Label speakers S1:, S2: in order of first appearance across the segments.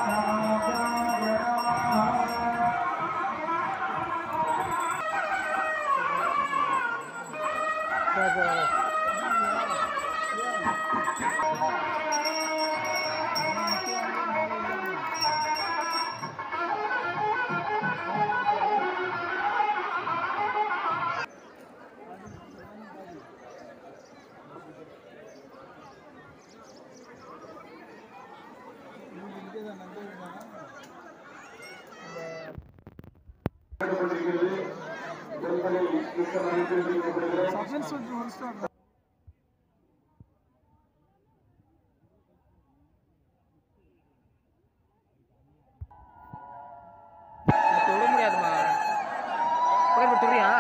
S1: தொட முடியாதுமா பக்கத்துல துறியா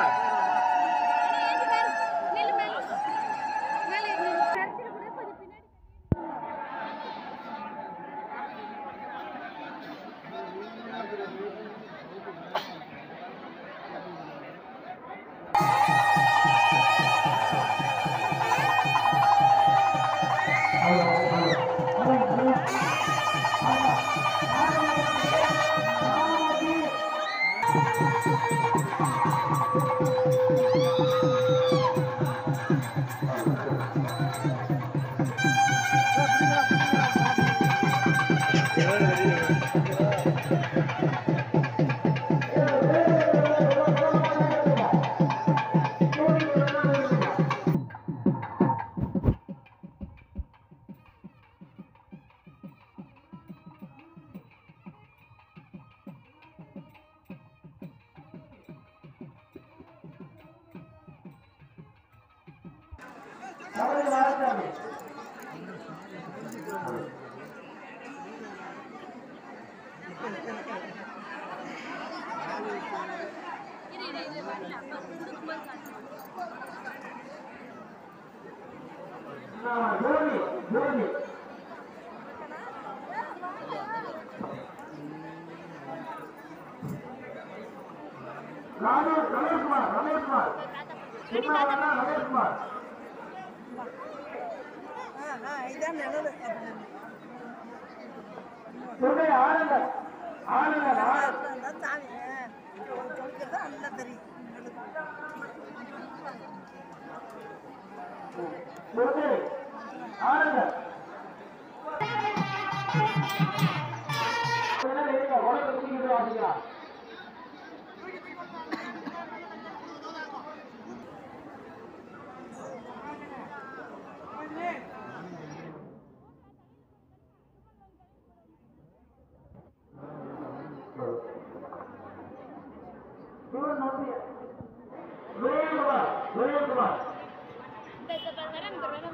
S2: நெல்லு மேல மேல நெல்லு சர்ச்சில் கூட கொஞ்சம் பின்னாடி இரு இரு இரு வரல அப்பா கொடுக்கும்போது காட்டு இந்த இந்த வரேன் இந்த வரேன்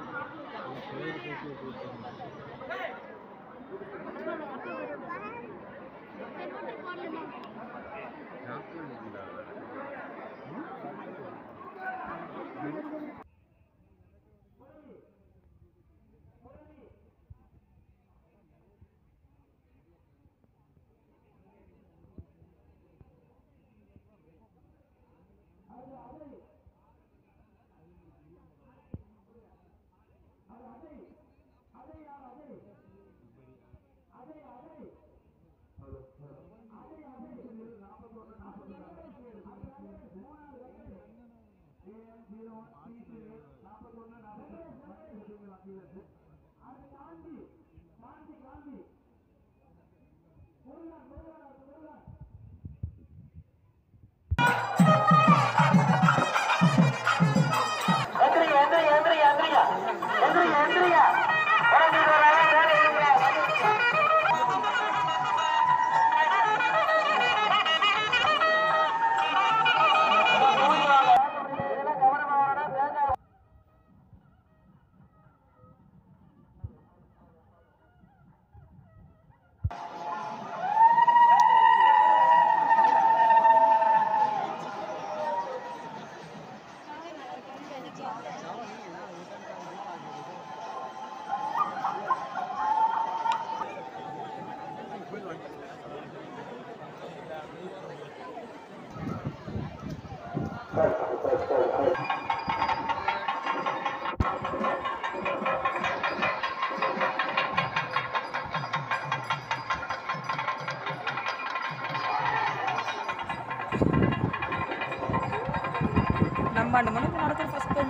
S1: பன்னெண்டு மணிக்கு நடக்குது ஃபஸ்ட் டைம்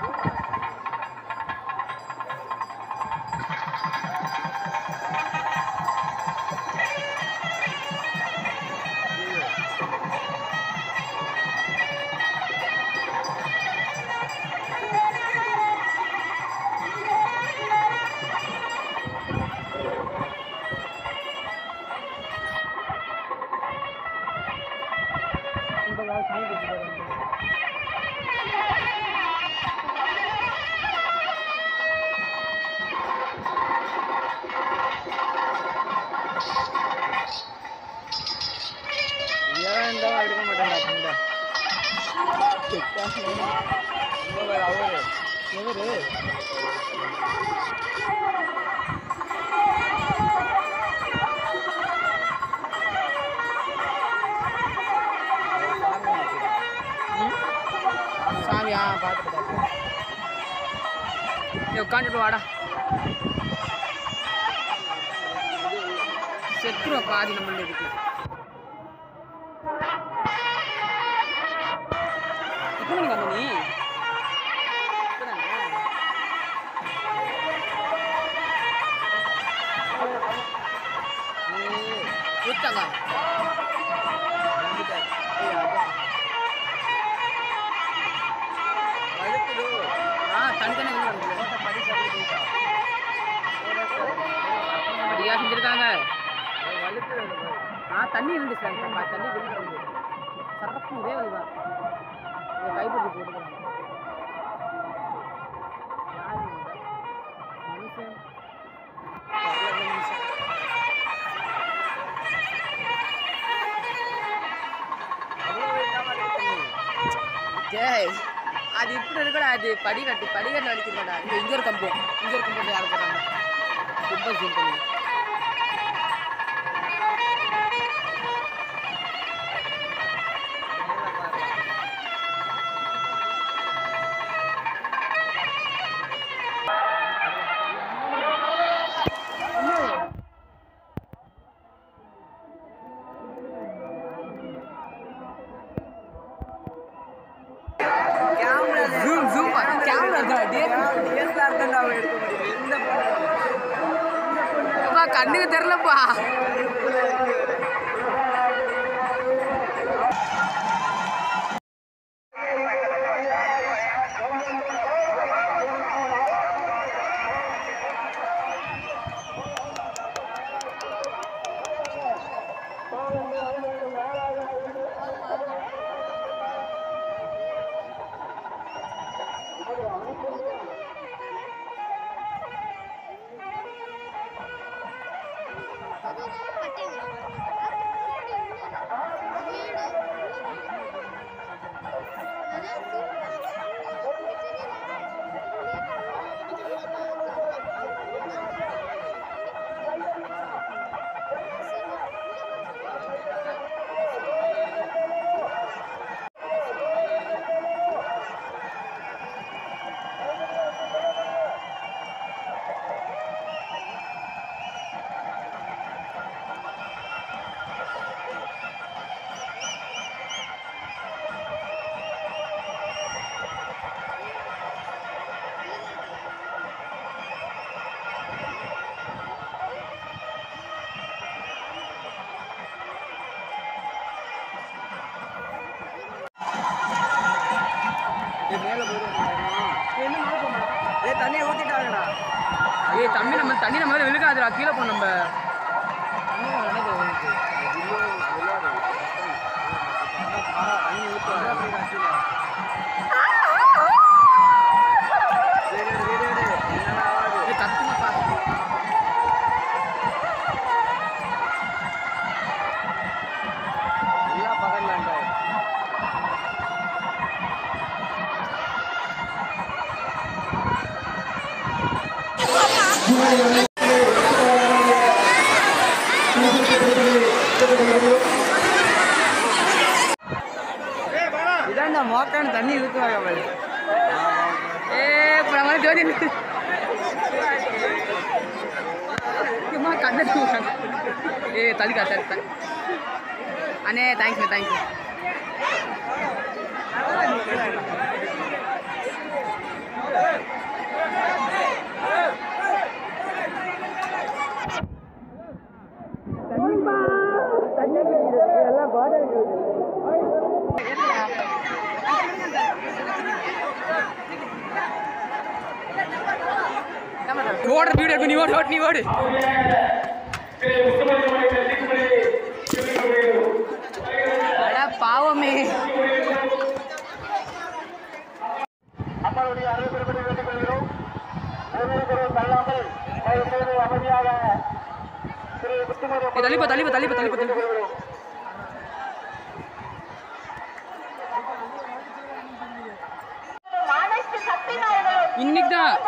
S1: ஏன் இருந்தாலும் எடுக்க மாட்டேன்டா புண்டை அவரு எவரு சாமியா பார்த்துட்டு பார்த்து உட்காந்துட்டு வாடா செத்துருவா பாதி நம்மள இருக்கு இப்போ நீ வந்த நீ இப்பதானே? ஏய், ஊத்தாங்க. ஆ, தனித்தனி இதுல இருக்குது. படியா செஞ்சிருக்காங்க ஆ தண்ணி இருந்துச்சு அந்த ப- தண்ணி வெளியே வந்து சரப்பு ஒரே வழிதான் இதை கைப்பிடிச்சு போட்டுக்கிறாங்க யாரு இவங்க? மனுஷன் தெரியல, இந்த மனுஷன். டேய், அது இப்படி இருக்கடா அது படிக்கட்டு படிக்கட்டு வலிக்கிறடா இங்க இங்க ஒரு கம்பம் இங்க ஒரு கம்பம் யாரு போறாங்க ரொம்ப ஜூம் பண்ணி ஜூம் ஜூம் கேமரா அப்பா கண்ணுக்கு தெரியலப்பா
S3: தண்ணியை ஊத்திட்டாங்கடா
S1: ஏய் தம்பி நம்ம தண்ணி நம்ம மேல விழுகாதுடா கீழே போ நம்ம தண்ணி என்னது விழுகுது? ஏய், கத்துங்கப்பா.
S3: எல்லாம் பகல்லாண்டா இதாண்டா மோக்கான தண்ணி ஊற்றுவாங்க பாரு
S1: ஏய், இப்ப நம்ம ஜோதி சும்மா கண்ணு தூக்குறாங்க. ஏய் தள்ளிக்கா தள்ளி தள்ளி அண்ணே தேங்க்யூ தேங்க்யூ ஓடுற வீடு எடுப்பு நீ ஓடு ஓடு நீ ஓடு அட பாவமே
S4: அம்மாவுடைய அறிவிப்படி வேண்டிக் கொள்கிறோம் ஒருவருக்கொருவர் தள்ளாமல் தயவு செய்து அமைதியாக திரு முத்துமணி
S1: ஏய், தள்ளிப்போ தள்ளிப்போ தள்ளிப்போ தள்ளிப்போ தள்ளிப்போ இன்னைக்கு தான்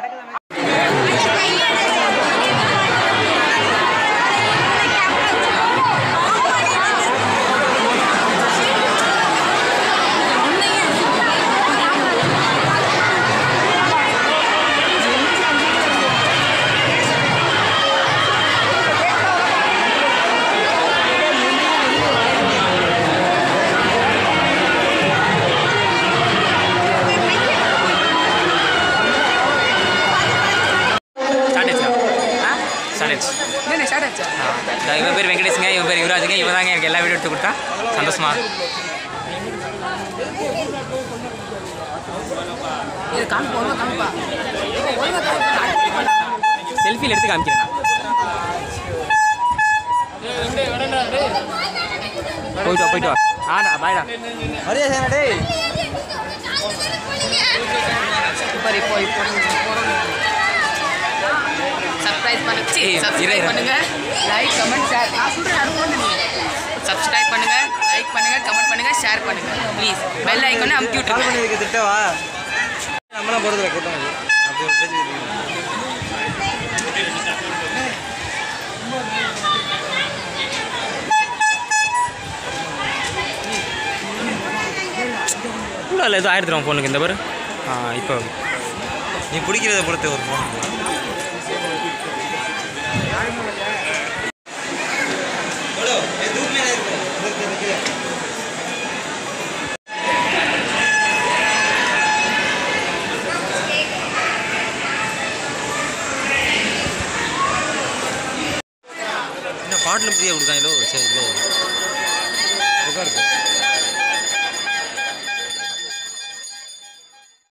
S5: ஸ்டார்ட் ஆச்சுக்கா ஸ்டார்ட் ஆச்சு
S1: என்ன ஸ்டார்ட் ஆச்சா
S5: இந்த இவன் பேர் வெங்கடேஷுங்க இவன் பேர் யுவராஜுங்க இவன் தாங்க எனக்கு எல்லா வீடியோ எடுத்து கொடுத்தா சந்தோஷமா
S1: இது காமிப்பா ஒழுங்கா காமிப்பா ஒழுங்கா காமிப்பா
S5: செல்ஃபியில் எடுத்து காமிக்கிறேன் நான் போயிட்டு வா போயிட்டு வா ஆடா பாய்டா
S3: ஹரியா சேனா டேய்
S1: இப்போ இப்போ இப்போ சப்ஸ்கிரைப் பண்ணுங்க
S5: ஏய், இரு,
S1: சப்ஸ்கிரைப்
S5: இரு.
S1: பண்ணுங்க லைக் கமெண்ட் ஷேர் நான் சொல்றேன் அது போட்டு நீங்க சப்ஸ்கிரைப் பண்ணுங்க லைக் பண்ணுங்க கமெண்ட் பண்ணுங்க ஷேர் பண்ணுங்க ப்ளீஸ் பெல் ஐக்கானை அமுக்கி
S3: கால்
S1: விட்டுருங்க
S3: பண்ணதுக்கு திட்டவா நம்மளாம் போகிறதுல கூட்டம் அது அப்படி ஒரு பேச்சு இருக்கு.
S5: இல்லை இல்லை இது ஆயிரத்தி ரூபா ஃபோனுக்கு இந்த பாரு ஆ இப்போ
S3: நீ பிடிக்கிறத பொறுத்து ஒரு ஃபோன்
S5: என்ன பாட்டில் ஃப்ரீயாக கொடுக்காங்க